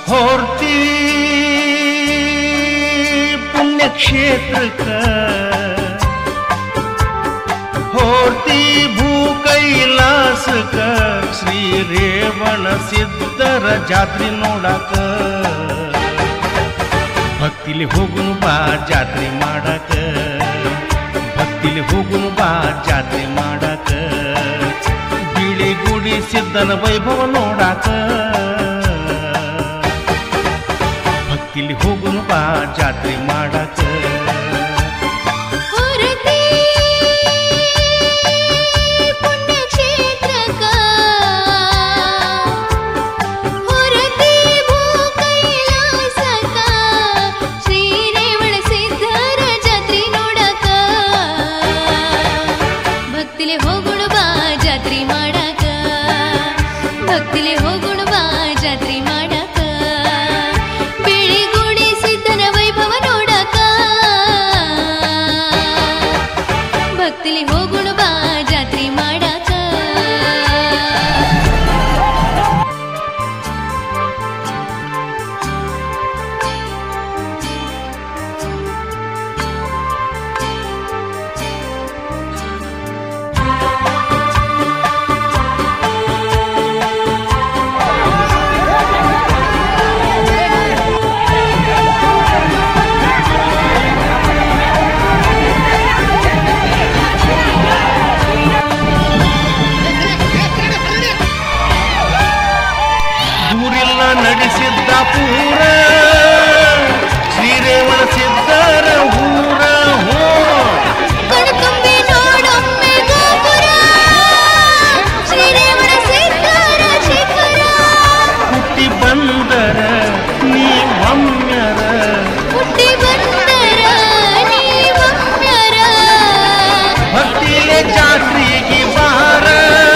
ಹೋರ್ತಿ ಪುಣ್ಯಕ್ಷೇತ್ರಕ್ಕ ಹೋರ್ತಿ ಭೂ ಕೈಲಾಸಕ ಶ್ರೀ ರೇವಣ ಸಿದ್ಧರ ಜಾತ್ರೆ ನೋಡಾಕ ಭಕ್ತಿಲಿ ಹೋಗುನು ಬಾ ಜಾತ್ರೆ ಮಾಡಾಕ ಭಕ್ತಿಲಿ ಹೋಗುನು ಬಾ ಜಾತ್ರೆ ಮಾಡಾಕ ಬಿಳಿ ಗುಡಿ ಸಿದ್ಧನ ವೈಭವ ನೋಡಾಕ ಭಕ್ತಿಲಿ ಹೋಗುನು ಬಾ ಜಾತ್ರೆ ಮಾಡಾಕ ಹೊರತಿ ಪುಣ್ಯಕ್ಷೇತ್ರಕ ಹೊರತಿ ಭೂ ಕೈಲಾಸಕ ಶ್ರೀ ರೇವಣ ಸಿದ್ಧರ ಜಾತ್ರೆ ನೋಡಕ ಭಕ್ತಿಲೆ ಹೋಗುಣ ಬಾ ಜಾತ್ರೆ ಮಾಡಕ ಭಕ್ತಿಲೆ ಹೋಗುಣ ಬಾ ಜಾತ್ರೆ ಮಾಡಕ ಬಿಳಿಗುಡಿ ಸಿದ್ಧನ ವೈಭವ ನೋಡಕ ಭಕ್ತಿಲಿ ಹೋಗುಣ ಬಾ ಜಾತ್ರೆ ಮಾಡಕ ದೂರಿಲ್ಲ ನಡೆಸಿದ್ದ ಪೂರ ಶ್ರೀರೇವಣ ಸಿದ್ಧರ ಊರ ಹೋ ಕಣ್ತುಂಬಿ ನೋಡೊಮ್ಮೆ ಗೋಪುರ ಶ್ರೀರೇವಣ ಸಿದ್ಧರ ಶಿಖರ ಹುಟ್ಟಿ ಬಂದರ ನೀ ಮಮ್ಯರ ಹುಟ್ಟಿ ಬಂದರ ನೀವಮ್ಯರ ಭಕ್ತಿಲೆ ಜಾತ್ರೆಗೆ ಬಾರ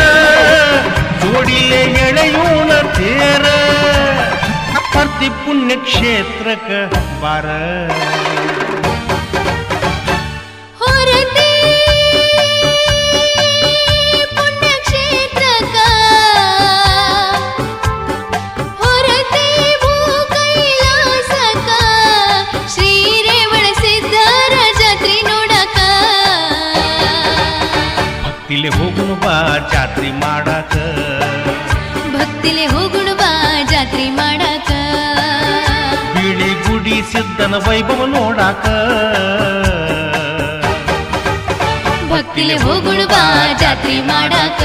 ಜೋಡಿಲೆ ಎಳೆಯೂಣ ತೇರ ಪ್ರತಿ ಪುಣ್ಯಕ್ಷೇತ್ರಕ್ಕ ಬಾರ ಹೊರತಿ ಪುಣ್ಯಕ್ಷೇತ್ರಕ ಹೊರತಿ ಭೂ ಕೈಲಾಸಕ ಶ್ರೀ ರೇವಣ ಸಿದ್ಧರ ಜಾತ್ರೆ ನೋಡಕ ಭಕ್ತಿಲೆ ಹೋಗುನು ಬಾ ಜಾತ್ರೆ ಮಾಡಾಕ ಭಕ್ತಿಲೆ ಹೋಗುಣ ಬಾ ಜಾತ್ರೆ ಮಾಡಕ ಬಿಳಿ ಗುಡಿ ಸಿದ್ಧನ ವೈಭವ ನೋಡಾಕ ಭಕ್ತಿಲೆ ಹೋಗುಣ ಬಾ ಜಾತ್ರೆ ಮಾಡಕ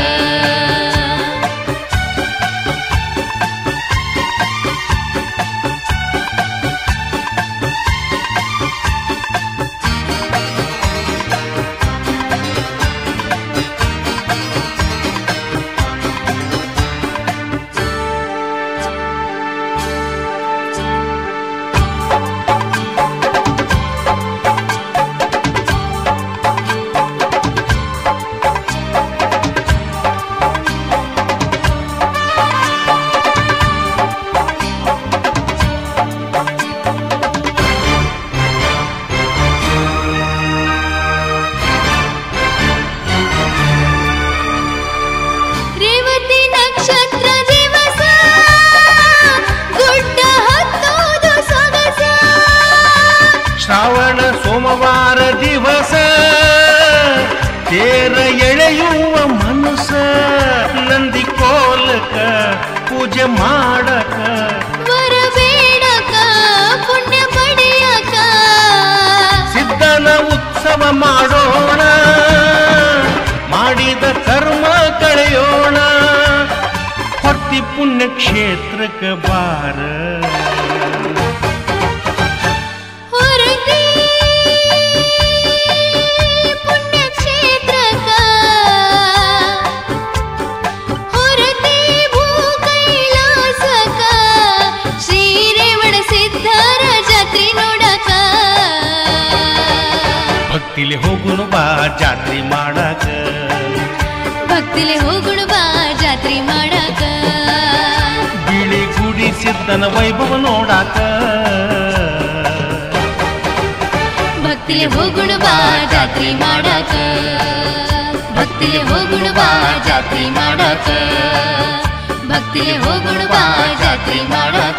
ರೇವತಿ ನಕ್ಷತ್ರ ದಿವಸ ಗುಡ್ಡ ಹತ್ತೋದು ಸೊಗಸ ಶ್ರಾವಣ ಸೋಮವಾರ ದಿವಸ ತೇರ ಎಳೆಯುವ ಮನಸ್ಸ ನಂದಿ ಕೋಲಕ ಪೂಜೆ ಮಾಡಕ ಬರಬೇಡಕ ಪುಣ್ಯ ಪಡೆಯಕ ಸಿದ್ಧನ ಉತ್ಸವ ಮಾಡೋಣ ಮಾಡಿದ ಕರ್ಮ ಕಳೆಯೋಣ ಹೊತ್ತಿ ಪುಣ್ಯಕ್ಷೇತ್ರಕ್ಕೆ ಬಾರ ಹೊರತಿ ಪುಣ್ಯಕ್ಷೇತ್ರಕ ಹೊರತಿ ಭೂ ಕೈಲಾಸಕ ಶ್ರೀ ರೇವಣ ಸಿದ್ಧರ ಜಾತ್ರೆ ನೋಡಕ ಭಕ್ತಿಲಿ ಹೋಗುನು ಬಾ ಜಾತ್ರೆ ಮಾಡಕ ಭಕ್ತಿಲೆ ಹೋಗುಣ ಬಾ ಜಾತ್ರೆ ಮಾಡಕ ಬಿಳಿ ಗುಡಿ ಸಿದ್ಧನ ವೈಭವ ನೋಡಾಕ ಭಕ್ತಿಲೆ ಹೋಗುಣ ಬಾ ಜಾತ್ರೆ ಮಾಡಕ ಭಕ್ತಿಲೆ ಹೋಗುಣ ಬಾ ಜಾತ್ರೆ ಮಾಡಕ ಭಕ್ತಿಲೆ ಹೋಗುಣ ಬಾ ಜಾತ್ರೆ ಮಾಡಾಕ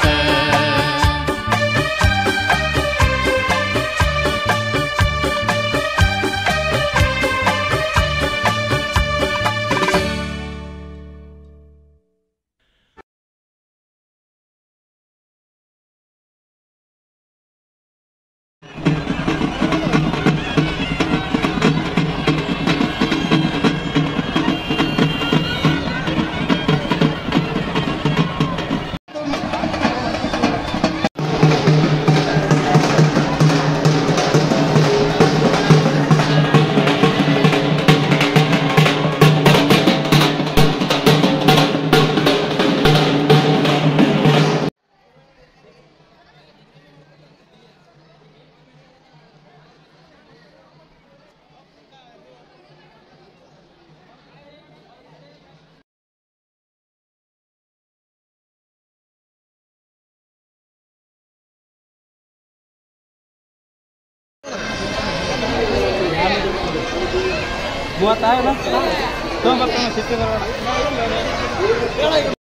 ಮೂವತ್ತಾಗಲ್ಲ ತೊಗೊಂಬರ್ತಾನೆ ಸಿಕ್ಕಿದ್ರೆ